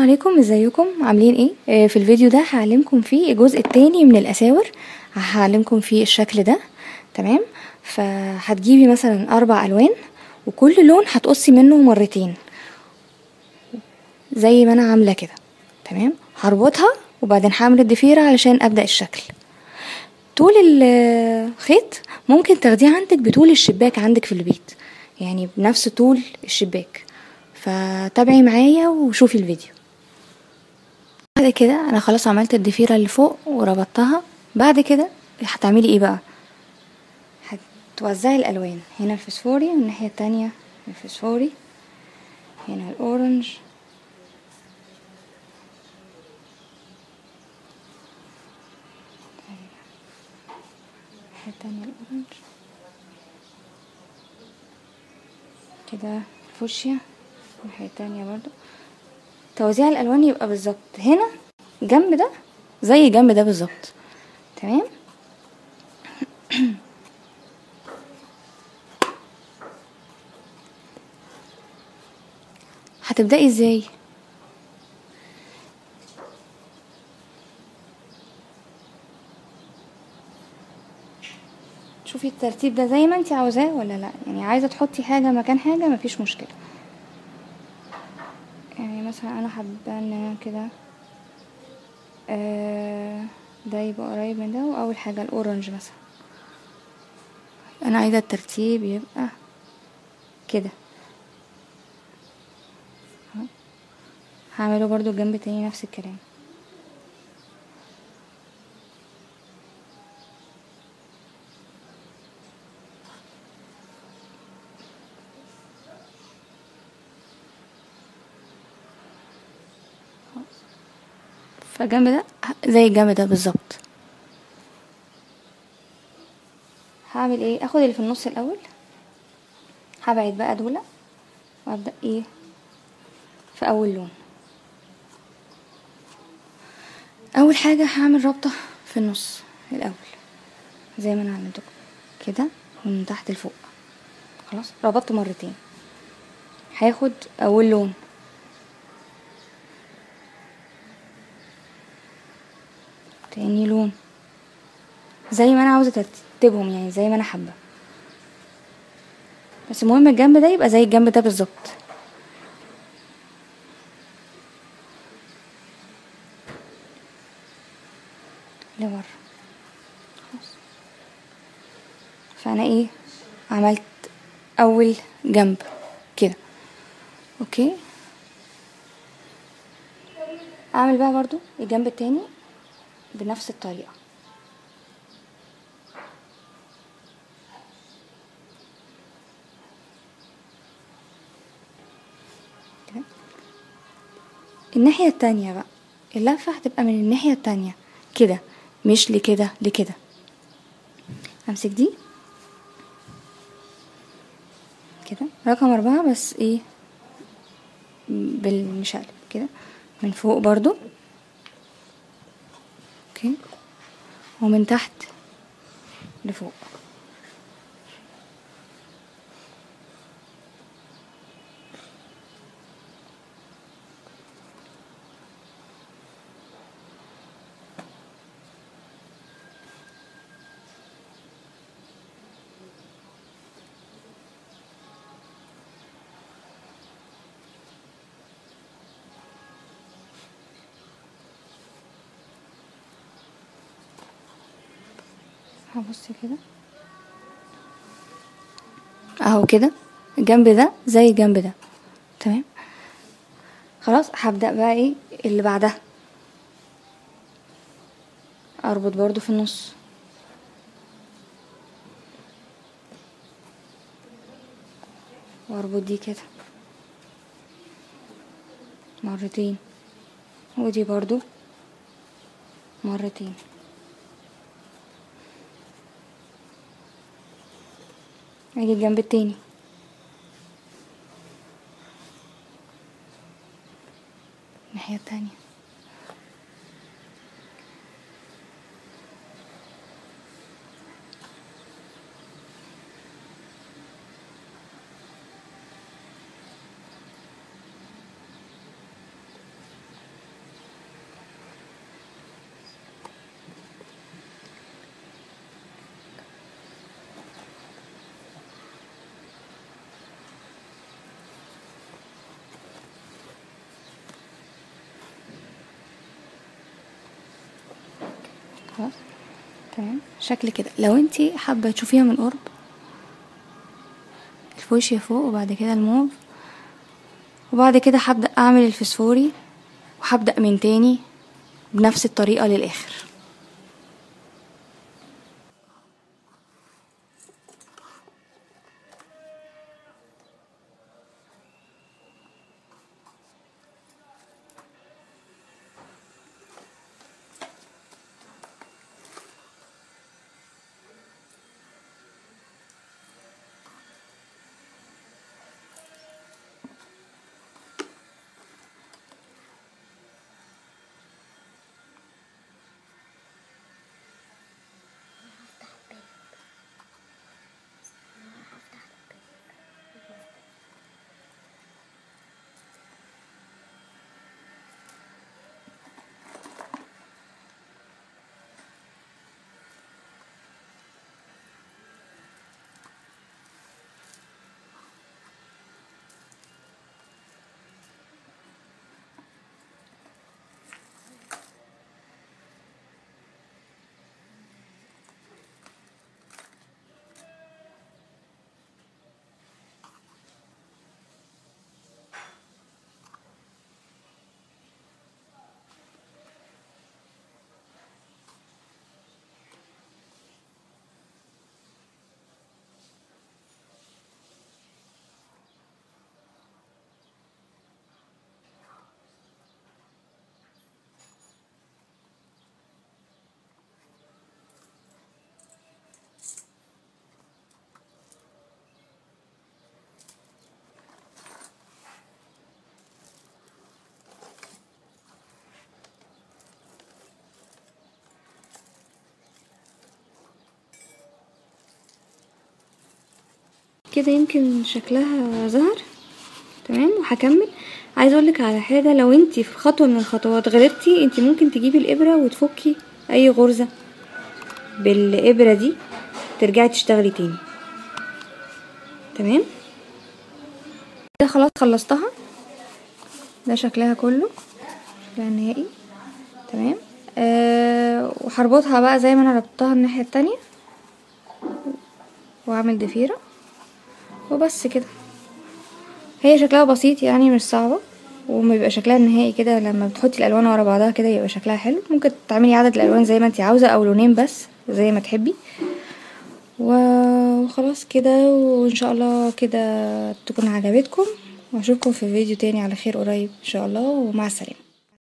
عليكم ازيكم عاملين ايه آه، في الفيديو ده هعلمكم فيه الجزء التاني من الاساور هعلمكم فيه الشكل ده تمام فهتجيبي مثلا اربع الوان وكل لون هتقصي منه مرتين زي ما انا عامله كده تمام هربطها وبعدين هعمل الضفيره علشان ابدا الشكل طول الخيط ممكن تاخديه عندك بطول الشباك عندك في البيت يعني بنفس طول الشباك فتابعي معايا وشوفي الفيديو بعد كده انا خلاص عملت الضفيره اللي فوق وربطتها بعد كده هتعملي ايه بقى هتوزعي الالوان هنا الفسفوري والناحيه التانية الفسفوري هنا الاورنج الناحيه التانية الاورنج كده فوشيا الناحية التانية برضو توزيع الألوان يبقى بالظبط هنا جنب ده زي جنب ده بالظبط تمام هتبدأي ازاي شوفي الترتيب ده زي ما انت عاوزاه ولا لا يعني عايزه تحطي حاجه مكان حاجه مفيش مشكله يعني مثلا انا حابه ان كده آه ده يبقى قريب من ده واول حاجه الاورنج مثلا انا عايزه الترتيب يبقى كده أهو. هعمله برضو الجنب التاني نفس الكلام فالجنب ده زي الجنب ده بالظبط هعمل ايه اخد اللي في النص الاول هبعد بقى دول وابدا ايه في اول لون اول حاجه هعمل رابطه في النص الاول زي ما انا علمتكم كده ومن تحت لفوق خلاص ربطت مرتين هاخد اول لون تاني لون زي ما انا عاوزه ترتبهم يعني زي ما انا حابه بس المهم الجنب ده يبقى زي الجنب ده بالظبط لورا خلاص فانا ايه عملت اول جنب كده اوكي اعمل بقى برضو الجنب التاني بنفس الطريقة كده الناحية التانية بقى اللفة هتبقى من الناحية التانية كده مش لكده لكده امسك دي كده رقم اربعة بس ايه بالمشقلب كده من فوق برضو اوكي ومن تحت لفوق هبص كده اهو كده الجنب ده زي الجنب ده تمام خلاص هبدأ بقى ايه اللي بعدها اربط برضو في النص واربط دي كده مرتين ودي برضو مرتين اجي الجنب التاني الناحية التانية خلاص تمام شكل كده لو انتي حابة تشوفيها من قرب الفوشيا فوق وبعد كده الموف وبعد كده هبدأ اعمل الفسفوري وهبدأ من تاني بنفس الطريقة للآخر كده يمكن شكلها ظهر تمام وهكمل عايزه اقولك على حاجه لو انتي في خطوه من الخطوات غلطتي انتي ممكن تجيبي الابره وتفكي اي غرزه بالابره دي ترجعي تشتغلي تاني تمام كده خلاص خلصتها ده شكلها كله شكلها النهائي تمام آه وهربطها بقى زي ما انا ربطتها الناحيه التانية واعمل ضفيره وبس كده هي شكلها بسيط يعني مش صعبة وما بيبقى شكلها النهائي كده لما بتحطي الالوان ورا بعضها كده يبقى شكلها حلو ممكن تعملي عدد الالوان زي ما انتي عاوزة او لونين بس زي ما تحبي وخلاص كده وان شاء الله كده تكون عجبتكم واشوفكم في فيديو تاني على خير قريب ان شاء الله ومع السلامة